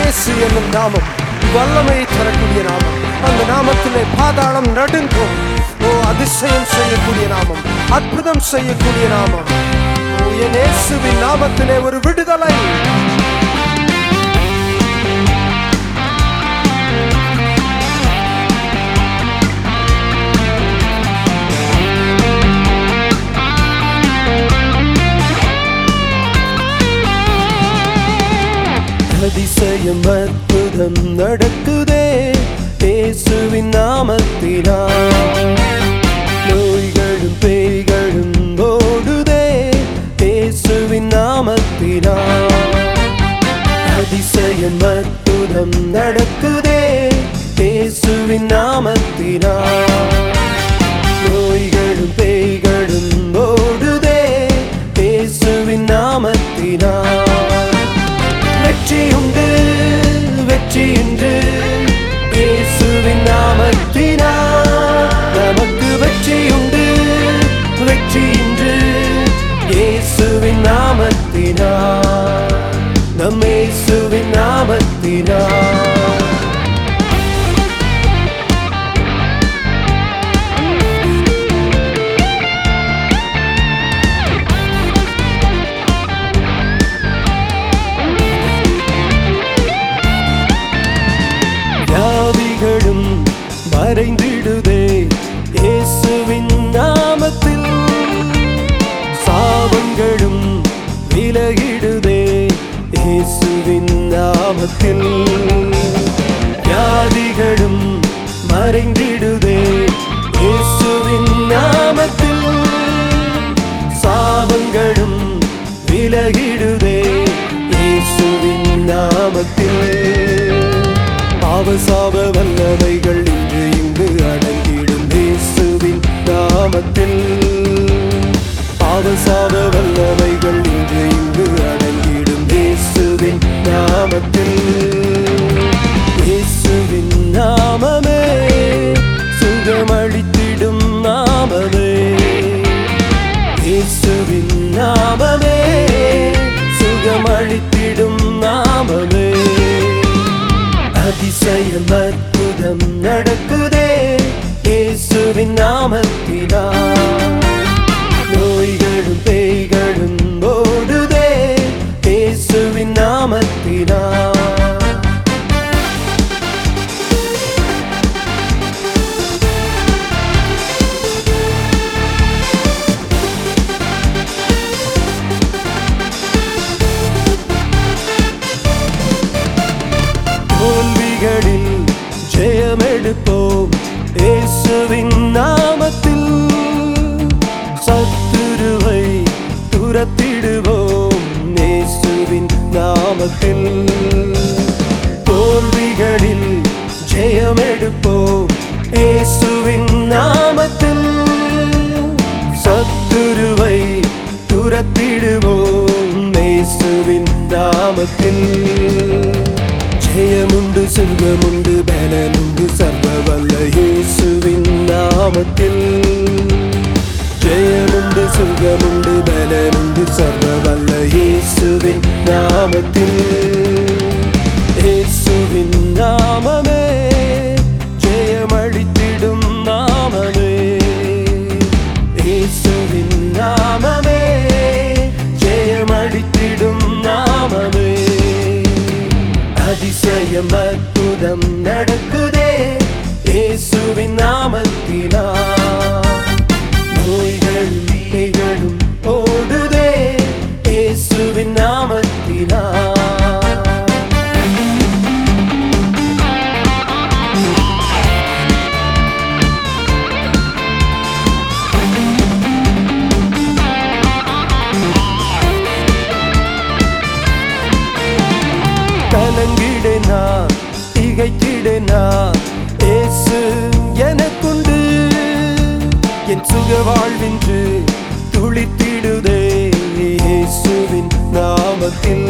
இயேசு என்னும் நாமம் வல்லமையை தரக்கூடிய நாமம் அந்த நாமத்திலே பாதாளம் நடுங்கும் ஓ அதிசயம் செய்யக்கூடிய நாமம் அற்புதம் செய்யக்கூடிய நாமம் ஓ என் இயேசுவின் நாமத்திலே ஒரு விடுதலை அதிசயம் அற்புதம் நடக்குதே இயேசுவின் நாமத்தினால் நோய்களும் பேய்களும் ஓடுதே இயேசுவின் நாமத்தினால் அதிசயம் அற்புதம் நடக்குதே இயேசுவின் நாமத்தினால் நோய்களும் பேய்களும் ஓடுதே இயேசுவின் நாமத்தினால் வெற்றியுண்டு வெற்றியுண்டு இயேசுவின் நாமத்தினால் நமக்கு வெற்றியுண்டு வெற்றியுண்டு இயேசுவின் நாமத்தினால் நம் இயேசுவின் நாமத்தினால் வியாதிகளும் மறைந்திடுதே இயேசுவின் நாமத்தில் சாபங்களும் விலகிடுதே இயேசுவின் நாமத்தில் வியாதிகளும் மறைந்திடுதே இயேசுவின் நாமத்தில் சாபங்களும் விலகிடுதே இயேசுவின் நாமத்தில் பாவசாப வல்லமைகள் இன்று இங்கு அடங்கிடும் இயேசுவின் நாமத்தில் பாவசாப வல்லமைகள் இன்று இங்கு அடங்கிடும் இயேசுவின் நாமத்தில் இயேசுவின் நாமமே சுகமளித்திடும் நாமமே இயேசுவின் நாமமே சுகமளித்திடும் நாமமே அதிசயம் அற்புதம் நடக்குதே இயேசுவின் நாமத்தினால் நோய்களும் பேய்களும் ஓடுதே இயேசுவின் நாமத்தினால் தோல்விகளில் ஜெயமெடுப்போம் இயேசுவின் நாமத்தில் சத்துருவை துரத்திடுவோம் இயேசுவின் நாமத்தில் தோல்விகளில் ஜெயமெடுப்போம் இயேசுவின் நாமத்தில் சத்துருவை துரத்திடுவோம் இயேசுவின் நாமத்தில் ஜெயமுண்டு செல்வமுண்டு பலனுண்டு சர்வ வல்ல இயேசுவின் நாமத்தில் ஜெயமுண்டு செல்வமுண்டு பலனுண்டு சர்வ வல்ல இயேசுவின் நாமத்தில் இயேசுவின் நாமமே ஜெயமளித்திடும் நாமமே இயேசுவின் நாமமே ஜெயமளித்திடும் நாமமே அதிசயம் அற்புதம் நடக்குதே இயேசுவின் நாமத்தினால் நோய்களும் பேய்களும் ஓடுதே இயேசுவின் நாமத்தினால் கலங்கிடனா திகைத்திடனா இயேசு எனக்குண்டு என் சுக வாழ்வின்று துளித்திடுதே இயேசுவின் நாமத்தில்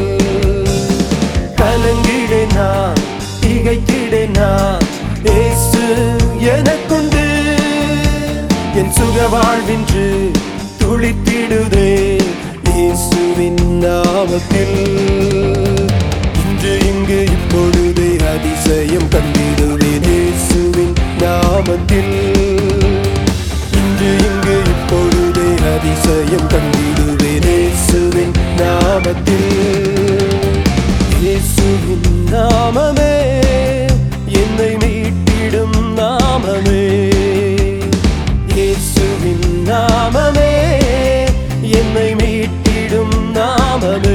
கலங்கிடனா திகைத்திடனா இயேசு எனக்குண்டு என் சுக வாழ்வின்று துளித்திடுதே இயேசுவின் நாமத்தில் இன்று இங்கு இப்பொழுது நாமத்தில் இன்று இங்கு இப்பொழுதே அதிசயம் கண்டிடுவேன் இயேசுவின் நாமத்தில் இயேசுவின் நாமமே என்னை மீட்டிடும் நாமமே இயேசுவின் நாமமே என்னை மீட்டிடும் நாமமே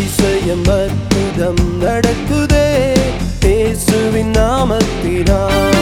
அதிசயம் அற்புதம் நடக்குதே இயேசுவின் நாமத்தினால்